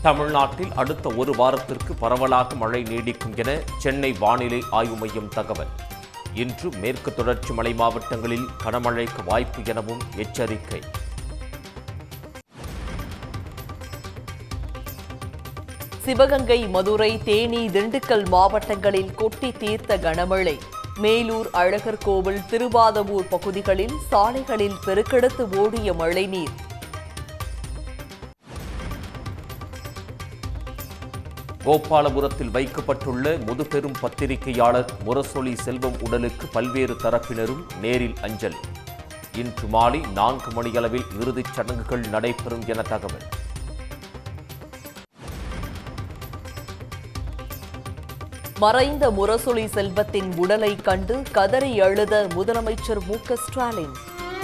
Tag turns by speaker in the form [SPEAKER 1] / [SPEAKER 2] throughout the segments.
[SPEAKER 1] தமிழ்நாட்டில் அடுத்த ஒரு வாரத்திற்கு பரவலாக மழை நீடிக்கும் என சென்னை வானிலை ஆய்வு மையம் தகவல் இன்று மேற்கு தொடர்ச்சி மலை மாவட்டங்களில் கனமழைக்கு வாய்ப்பு எனவும் எச்சரிக்கை
[SPEAKER 2] சிவகங்கை மதுரை தேனி திண்டுக்கல் மாவட்டங்களில் கொட்டி தீர்த்த கனமழை மேலூர் அழகர் கோவில் திருவாதவூர் பகுதிகளில் சாலைகளில் பெருக்கெடுத்து ஓடிய மழைநீர்
[SPEAKER 1] கோபாலபுரத்தில் வைக்கப்பட்டுள்ள முதுபெரும் பத்திரிகையாளர் முரசொலி செல்வம் உடலுக்கு பல்வேறு தரப்பினரும் நேரில் அஞ்சலி இன்று மாலை நான்கு மணியளவில் இறுதிச் சடங்குகள் நடைபெறும் என தகவல்
[SPEAKER 2] மறைந்த முரசொலி செல்வத்தின் உடலை கண்டு கதறி அழுத முதலமைச்சர் மு க ஸ்டாலின்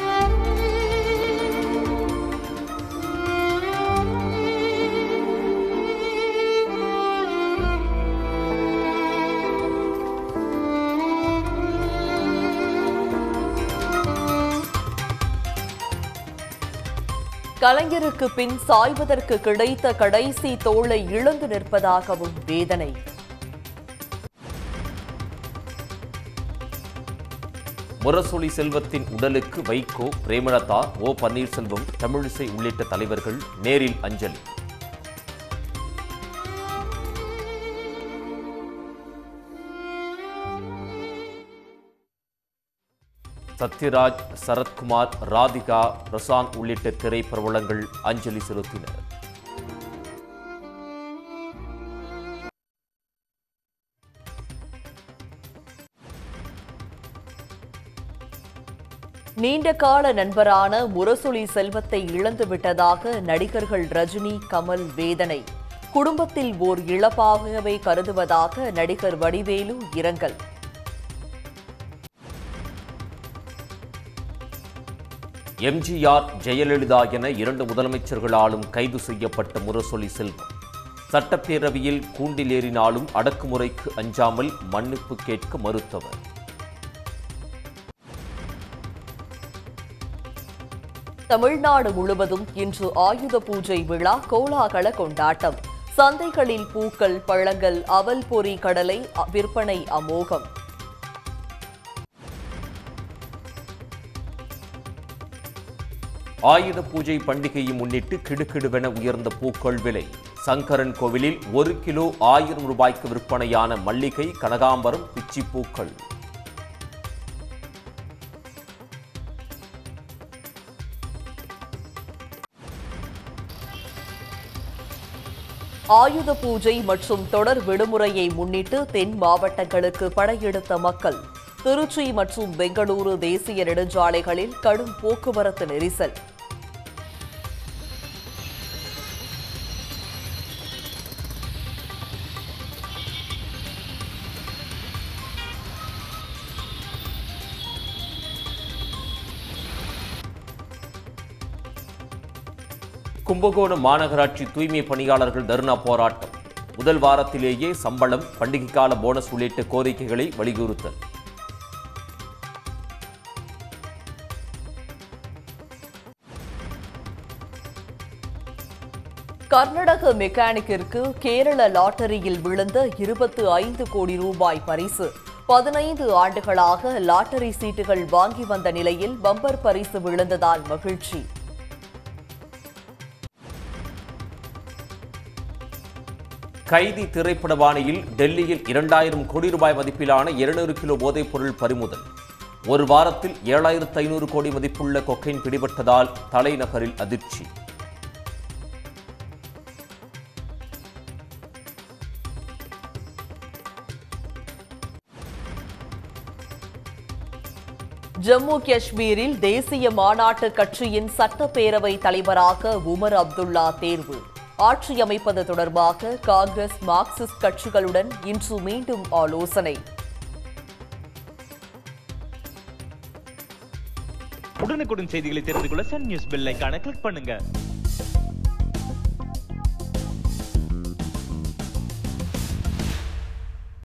[SPEAKER 2] கலைஞருக்கு பின் சாய்வதற்கு கிடைத்த கடைசி தோளை இழந்து நிற்பதாகவும் வேதனை
[SPEAKER 1] முரசொலி செல்வத்தின் உடலுக்கு வைகோ பிரேமலதா ஓ பன்னீர்செல்வம் தமிழிசை உள்ளிட்ட தலைவர்கள் நேரில் அஞ்சலி சத்யராஜ் சரத்குமார் ராதிகா பிரசாந்த் உள்ளிட்ட திரைப்பிரபலங்கள் அஞ்சலி செலுத்தினர்
[SPEAKER 2] நீண்ட கால நண்பரான முரசொலி செல்வத்தை இழந்துவிட்டதாக நடிகர்கள் ரஜினி கமல் வேதனை குடும்பத்தில் ஓர் இழப்பாகவே கருதுவதாக நடிகர் வடிவேலு இரங்கல்
[SPEAKER 1] எம்ஜிஆர் ஜெயலலிதா என இரண்டு முதலமைச்சர்களாலும் கைது செய்யப்பட்ட முரசொலி செல்வம் சட்டப்பேரவையில் கூண்டில் ஏறினாலும் அடக்குமுறைக்கு அஞ்சாமல் மன்னிப்பு கேட்க மறுத்தவர்
[SPEAKER 2] தமிழ்நாடு முழுவதும் இன்று ஆயுத பூஜை விழா கோலாகல கொண்டாட்டம் சந்தைகளில் பூக்கள் பழங்கள் அவல் பொரி கடலை அ- விற்பனை அமோகம்
[SPEAKER 1] ஆயுத பூஜை பண்டிகையை முன்னிட்டு கிடுகிடுவென உயர்ந்த பூக்கள் விலை சங்கரன் கோவிலில் ஒரு கிலோ ஆயிரம் ரூபாய்க்கு விற்பனையான மல்லிகை கனகாம்பரம் பிச்சி பூக்கள்
[SPEAKER 2] ஆயுத பூஜை மற்றும் தொடர் விடுமுறையை முன்னிட்டு தென் மாவட்டங்களுக்கு படையெடுத்த மக்கள் திருச்சி மற்றும் பெங்களூரு தேசிய நெடுஞ்சாலைகளில் கடும் போக்குவரத்து நெரிசல்
[SPEAKER 1] கும்பகோணம் மாநகராட்சி தூய்மை பணியாளர்கள் தர்ணா போராட்டம் முதல் வாரத்திலேயே சம்பளம் பண்டிகை கால போனஸ் உள்ளிட்ட கோரிக்கைகளை வலியுறுத்தல்
[SPEAKER 2] கர்நாடக மெக்கானிக்கிற்கு கேரள லாட்டரியில் விழுந்த இருபத்து ஐந்து கோடி ரூபாய் பரிசு பதினைந்து ஆண்டுகளாக லாட்டரி சீட்டுகள் வாங்கி வந்த நிலையில் பம்பர் பரிசு விழுந்ததால் மகிழ்ச்சி
[SPEAKER 1] கைதி திரைப்பட பாணியில் டெல்லியில் இரண்டாயிரம் கோடி ரூபாய் மதிப்பிலான இருநூறு கிலோ போதைப் பொருள் பறிமுதல் ஒரு வாரத்தில் ஏழாயிரத்து ஐநூறு கோடி மதிப்புள்ள கொக்கைன் பிடிபட்டதால் தலைநகரில் அதிர்ச்சி
[SPEAKER 2] ஜம்மு காஷ்மீரில் தேசிய மாநாட்டு கட்சியின் சட்டப்பேரவை தலைவராக உமர் அப்துல்லா தேர்வு ஆட்சி அமைப்பது தொடர்பாக காங்கிரஸ் மார்க்சிஸ்ட் கட்சிகளுடன் இன்று மீண்டும் ஆலோசனை
[SPEAKER 3] உடனுக்குடன் செய்திகளை தெரிந்து கொள்ள சன் நியூஸ் பெல் ஐகானை கிளிக் பண்ணுங்க